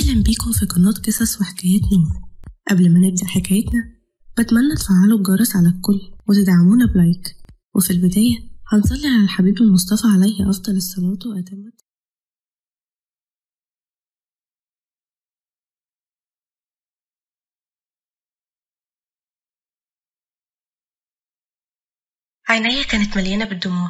أهلا بيكم في قناة قصص وحكايات نور قبل ما نبدأ حكايتنا بتمنى تفعلوا الجرس على الكل وتدعمونا بلايك وفي البداية هنصلي على الحبيب المصطفى عليه أفضل الصلاة وأتم عينيا كانت مليانة بالدموع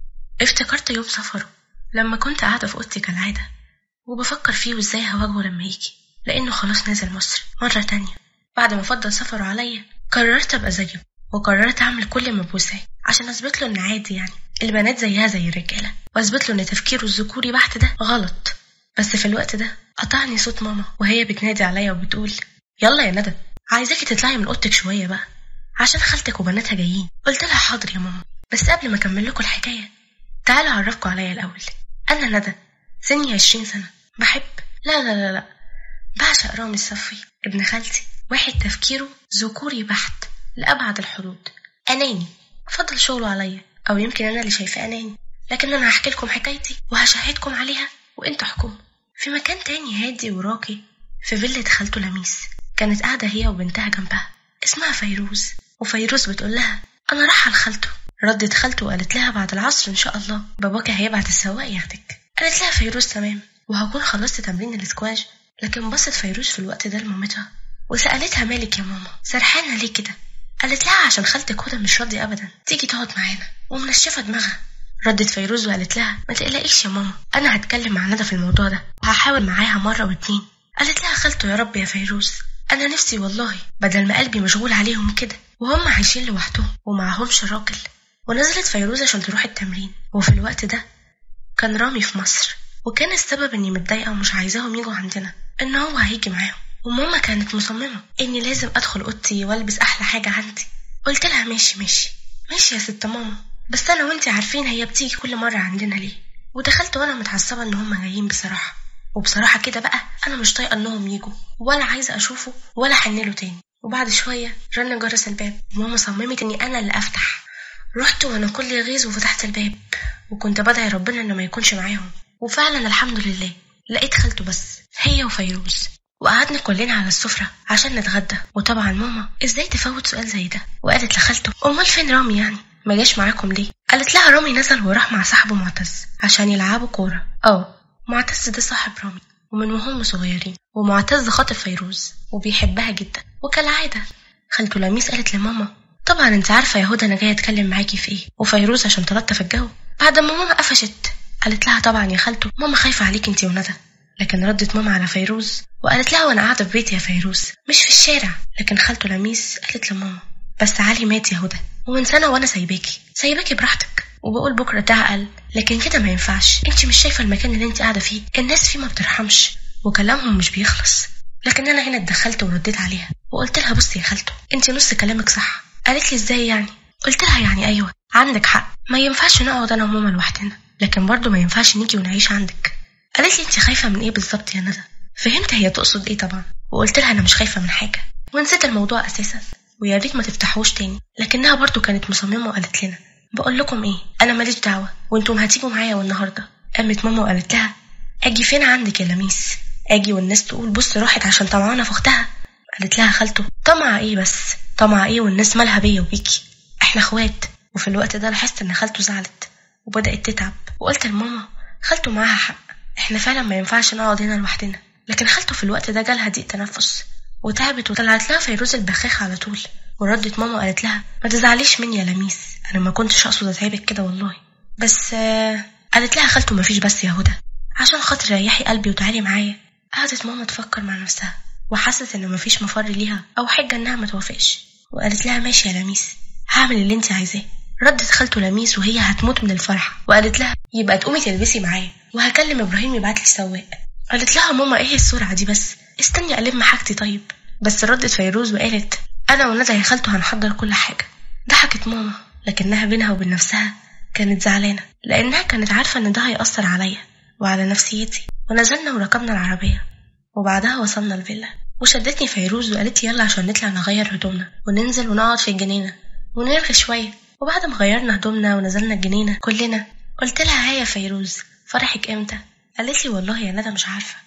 افتكرت يوم سفره لما كنت قاعدة في أوضتي كالعادة وبفكر فيه وازاي هواجهه لما يجي لأنه خلاص نازل مصر مرة تانية بعد ما فضل سفره عليا قررت أبقى زيه وقررت أعمل كل ما بوسعي عشان أثبت له إن عادي يعني البنات زيها زي الرجالة وأثبت له إن تفكيره الذكوري بحت ده غلط بس في الوقت ده قطعني صوت ماما وهي بتنادي عليا وبتقول يلا يا ندى عايزاكي تطلعي من اوضتك شويه بقى عشان خالتك وبناتها جايين قلت لها حاضر يا ماما بس قبل ما اكمل لكم الحكايه تعالوا اعرفكم عليا الاول انا ندى سني عشرين سنه بحب لا لا لا لا بعشق رامي الصفي ابن خالتي واحد تفكيره ذكوري بحت لأبعد الحدود أناني فضل شغله عليا أو يمكن أنا اللي شايفاه أناني لكن أنا هحكي لكم حكايتي وهشهدكم عليها وأنتوا احكموا في مكان تاني هادي وراقي في فيلة خالته لميس كانت قاعدة هي وبنتها جنبها اسمها فيروز وفيروز بتقول لها أنا رايحة لخالته ردت خالته وقالت لها بعد العصر إن شاء الله باباك هيبعت السواق ياخدك قالت لها فيروز تمام وهكون خلصت تمرين الاسكواش لكن بصت فيروز في الوقت ده لمامتها وسألتها مالك يا ماما سرحانة ليه كده قالت لها عشان خالتك هدى مش راضية أبدا تيجي تقعد معانا ومنشفة دماغها ردت فيروز وقالت لها ما تقلقيش يا ماما أنا هتكلم مع ندى في الموضوع ده وهحاول معاها مرة واتنين قالت لها خالته يا رب يا فيروز أنا نفسي والله بدل ما قلبي مشغول عليهم كده وهم عايشين لوحدهم ومعهمش راجل ونزلت فيروز عشان تروح التمرين وفي الوقت ده كان رامي في مصر وكان السبب اني متضايقه ومش عايزاهم يجوا عندنا ان هو هيجي معاهم وماما كانت مصممه اني لازم ادخل اوضتي والبس احلى حاجه عندي قلت لها ماشي ماشي ماشي يا ست ماما بس انا وانتي عارفين هي بتيجي كل مره عندنا ليه ودخلت وانا متعصبه ان هما جايين بصراحه وبصراحه كده بقى انا مش طايقه انهم يجوا ولا عايزه اشوفه ولا حنله تاني وبعد شويه رن جرس الباب وماما صممت اني انا اللي افتح رحت وانا كل غيظ وفتحت الباب وكنت بدعي ربنا انه ما يكونش معاهم وفعلا الحمد لله لقيت خالته بس هي وفيروز وقعدنا كلنا على السفرة عشان نتغدى وطبعا ماما ازاي تفوت سؤال زي ده وقالت لخالته امال فين رامي يعني ما جاش معاكم ليه قالت لها رامي نزل وراح مع صاحبه معتز عشان يلعبوا كورة اه معتز ده صاحب رامي ومن وهم صغيرين ومعتز خاطب فيروز وبيحبها جدا وكالعادة خالته لميس قالت لماما طبعا انت عارفة يا هدى انا جاية اتكلم معاكي في ايه وفيروز عشان تلطف الجو بعد ما ماما قفشت قالت لها طبعا يا خالته ماما خايفة عليك انتي وندى لكن ردت ماما على فيروز وقالت لها وانا قاعدة في بيتي يا فيروز مش في الشارع لكن خالته لميس قالت لماما بس علي مات يا هدى ومن سنة وانا سايباكي سايباكي براحتك وبقول بكرة تعقل لكن كده ما ينفعش انتي مش شايفة المكان اللي انتي قاعدة فيه الناس فيه ما بترحمش وكلامهم مش بيخلص لكن انا هنا اتدخلت ورديت عليها وقلت لها بصي يا خالته انتي نص كلامك صح قالت لي ازاي يعني قلت لها يعني ايوه عندك حق ما ينفعش نقعد انا وماما لوحدنا لكن برضه ما ينفعش نيجي ونعيش عندك قالت لي انت خايفه من ايه بالظبط يا ندى فهمت هي تقصد ايه طبعا وقلت لها انا مش خايفه من حاجه ونسيت الموضوع اساسا ويا ريت ما تفتحوش تاني لكنها برضه كانت مصممه وقالت لنا بقول لكم ايه انا ماليش دعوه وانتم هتيجوا معايا والنهارده قامت ماما وقالت لها اجي فين عندك يا لميس اجي والناس تقول بص راحت عشان طمعانه في اختها قالت لها خالته طمع ايه بس طمع ايه والناس مالها بيا وبيكي احنا اخوات وفي الوقت ده لاحظت ان خالته زعلت وبدأت تتعب وقلت لماما خالته معاها حق احنا فعلا ما ينفعش نقعد هنا لوحدنا لكن خالته في الوقت ده جالها ضيق تنفس وتعبت وطلعت لها فيروز البخاخ على طول وردت ماما وقالت لها ما تزعليش مني يا لميس انا ما كنتش اقصد اتعبك كده والله بس آه قالت لها خالته ما فيش بس يا هدى عشان خاطر ريحي قلبي وتعالي معايا قعدت ماما تفكر مع نفسها وحست ان مفيش مفر ليها او حجه انها ما توافقش وقالت لها ماشي يا لميس هعمل اللي انت عايزاه ردت خالته لميس وهي هتموت من الفرح وقالت لها يبقى تقومي تلبسي معايا وهكلم ابراهيم يبعت لي سواق قالت لها ماما ايه السرعه دي بس استني الم حاجتي طيب بس ردت فيروز وقالت انا وندى يا خالته هنحضر كل حاجه ضحكت ماما لكنها بينها وبين نفسها كانت زعلانه لانها كانت عارفه ان ده هيأثر عليا وعلى نفسيتي ونزلنا وركبنا العربيه وبعدها وصلنا الفيلا وشدتني فيروز وقالت لي يلا عشان نطلع نغير هدومنا وننزل ونقعد في الجنينه ونرغي شويه وبعد ما غيرنا هدومنا ونزلنا الجنينة كلنا قلت لها ها يا فيروز فرحك امتى قالت لي والله يا ندى مش عارفة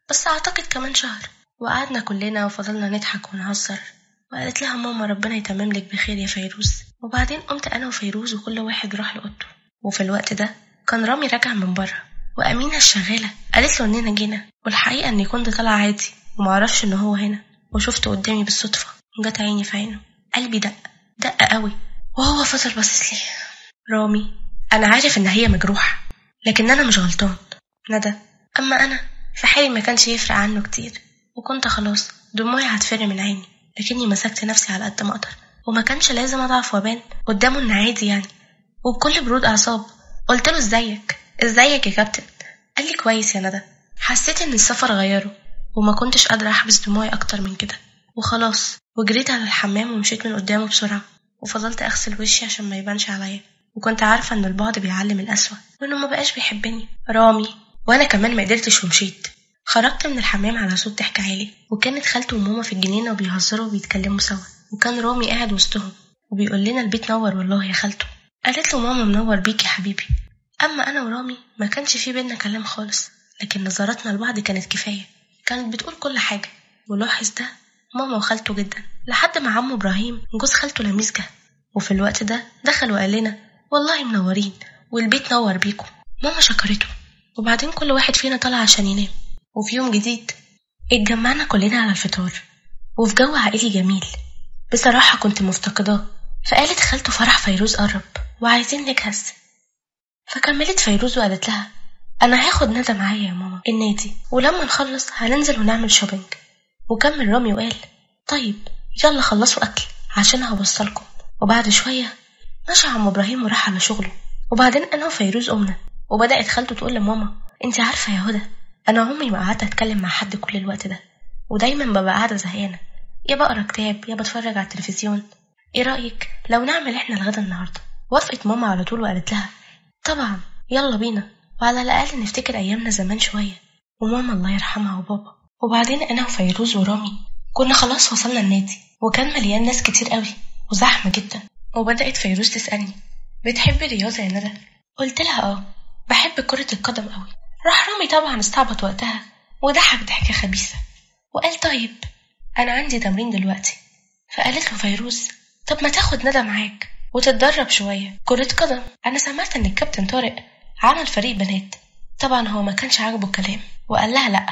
بس أعتقد كمان شهر وقعدنا كلنا وفضلنا نضحك ونهزر وقالت لها ماما ربنا يتمم لك بخير يا فيروز وبعدين قمت أنا وفيروز وكل واحد راح لأوضته وفي الوقت ده كان رامي راجع من بره وأمينة الشغالة قالت له إننا جينا والحقيقة إني كنت طالعة عادي ومعرفش إن هو هنا وشفته قدامي بالصدفة جت عيني في عينه قلبي دق دق قوي وهو فضل باصص لي رامي أنا عارف إن هي مجروحة لكن أنا مش غلطان ندى أما أنا في حالي ما كانش يفرق عنه كتير وكنت خلاص دموعي هتفر من عيني لكني مسكت نفسي على قد ما أقدر وما كانش لازم أضعف وأبان قدامه إن عادي يعني وبكل برود أعصاب قلت له إزيك إزيك يا كابتن قال لي كويس يا ندى حسيت إن السفر غيره وما كنتش قادرة أحبس دموعي أكتر من كده وخلاص وجريت على الحمام ومشيت من قدامه بسرعة وفضلت أغسل وشي عشان ما يبانش عليا وكنت عارفة إن البعد بيعلم الأسوأ وإنه ما بقاش بيحبني رامي وأنا كمان ما قدرتش ومشيت خرجت من الحمام على صوت ضحك عالي وكانت خالته وماما في الجنينة وبيهزروا وبيتكلموا سوا وكان رامي قاعد وسطهم وبيقول لنا البيت نور والله يا خالته قالت له ماما منور بيك يا حبيبي أما أنا ورامي ما كانش في بينا كلام خالص لكن نظراتنا لبعض كانت كفاية كانت بتقول كل حاجة ولاحظ ده ماما وخالته جدا لحد ما عمو إبراهيم جوز خالته لميس جه وفي الوقت ده دخل وقال لنا والله منورين والبيت نور بيكم ماما شكرته وبعدين كل واحد فينا طلع عشان ينام وفي يوم جديد اتجمعنا كلنا على الفطار وفي جو عائلي جميل بصراحة كنت مفتقداه فقالت خالته فرح فيروز قرب وعايزين نجهز فكملت فيروز وقالت لها أنا هاخد ندى معايا يا ماما النادي ولما نخلص هننزل ونعمل شوبينج وكمل رامي وقال طيب يلا خلصوا أكل عشان هوصلكم وبعد شوية مشى عم إبراهيم وراح على شغله وبعدين أنا وفيروز قمنا وبدأت خالته تقول لماما أنت عارفة يا هدى أنا عمري ما قعدت أتكلم مع حد كل الوقت ده ودايما ببقى قاعدة زهقانة يا بقرا كتاب يا بتفرج على التلفزيون ايه رأيك لو نعمل احنا الغدا النهاردة وافقت ماما على طول وقالت لها طبعا يلا بينا وعلى الأقل نفتكر أيامنا زمان شوية وماما الله يرحمها وبابا وبعدين أنا وفيروز ورامي كنا خلاص وصلنا النادي وكان مليان ناس كتير قوي وزحمة جدا وبدأت فيروز تسألني بتحبي الرياضة يا ندى؟ قلت لها اه بحب كرة القدم قوي راح رامي طبعا استعبط وقتها وضحك ضحكة خبيثة وقال طيب أنا عندي تمرين دلوقتي فقالت له فيروز طب ما تاخد ندى معاك وتتدرب شوية كرة قدم أنا سمعت إن الكابتن طارق عمل فريق بنات طبعا هو ما كانش عاجبه الكلام وقال لها لأ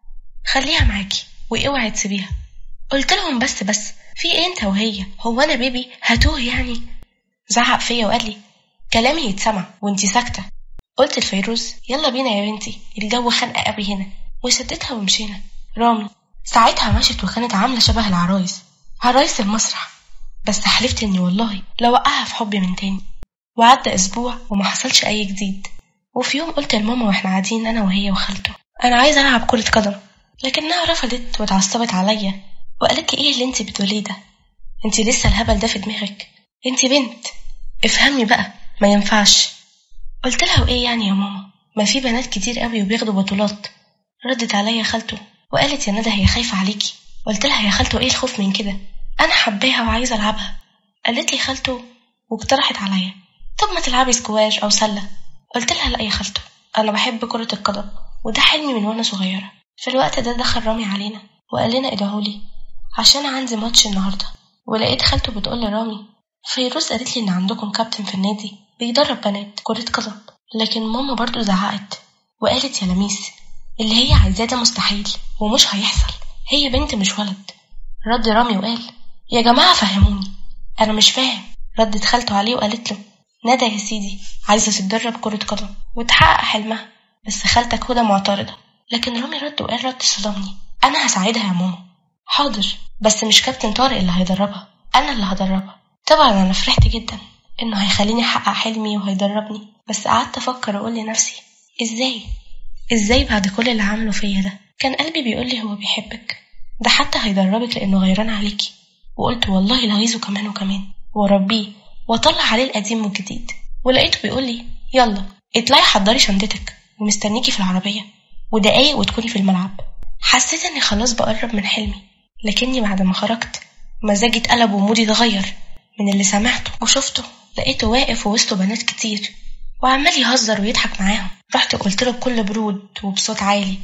خليها معاكي واوعي تسيبيها قلت لهم بس بس في ايه انت وهي هو انا بيبي هتوه يعني زعق فيا وقال لي كلامي يتسمع وانتي ساكته قلت لفيروز يلا بينا يا بنتي الجو خانقه قوي هنا وشدتها ومشينا رامي ساعتها مشت وكانت عامله شبه العرايس عرايس المسرح بس حلفت اني والله لو وقعها في حبي من تاني وعدى اسبوع وما حصلش اي جديد وفي يوم قلت لماما واحنا قاعدين انا وهي وخالته انا عايزه العب كره قدم لكنها رفضت واتعصبت عليا وقالت لي ايه اللي انت بتقوليه ده انت لسه الهبل ده في دماغك انت بنت افهمي بقى ما ينفعش قلت لها وايه يعني يا ماما ما في بنات كتير قوي وبياخدوا بطولات ردت عليا خالته وقالت يا ندى هي خايفه عليكي قلت لها يا خالته ايه الخوف من كده انا حباها وعايزه العبها قالت لي خالته واقترحت عليا طب ما تلعبي سكواش او سله قلت لها لا يا خالته انا بحب كره القدم وده حلمي من وانا صغيره في الوقت ده دخل رامي علينا وقال لنا ادعولي عشان عندي ماتش النهارده ولقيت خالته بتقول لرامي فيروز قالت لي ان عندكم كابتن في النادي بيدرب بنات كرة قدم لكن ماما برضو زعقت وقالت يا لميس اللي هي عايزاه ده مستحيل ومش هيحصل هي بنت مش ولد رد رامي وقال يا جماعة فهموني أنا مش فاهم ردت خالته عليه وقالت له ندى يا سيدي عايزة تتدرب كرة قدم وتحقق حلمها بس خالتك هدى معترضة لكن رامي رد وقال رد صدمني أنا هساعدها يا ماما حاضر بس مش كابتن طارق اللي هيدربها أنا اللي هدربها طبعا أنا فرحت جدا إنه هيخليني أحقق حلمي وهيدربني بس قعدت أفكر وأقول لنفسي إزاي إزاي بعد كل اللي عمله فيا ده كان قلبي بيقول لي هو بيحبك ده حتى هيدربك لأنه غيران عليكي وقلت والله لغيظه كمان وكمان واربيه واطلع عليه القديم والجديد ولقيته بيقول لي يلا اطلعي حضري شنطتك ومستنيكي في العربية ودقايق وتكوني في الملعب حسيت اني خلاص بقرب من حلمي لكني بعد ما خرجت مزاجي اتقلب ومودي اتغير من اللي سمعته وشفته لقيته واقف ووسطه بنات كتير وعمال يهزر ويضحك معاهم رحت قلت له بكل برود وبصوت عالي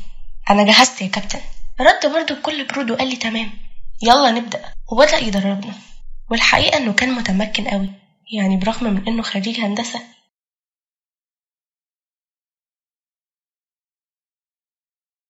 أنا جهزت يا كابتن رد برضه بكل برود وقال لي تمام يلا نبدأ وبدأ يدربنا والحقيقة إنه كان متمكن قوي يعني برغم من إنه خريج هندسة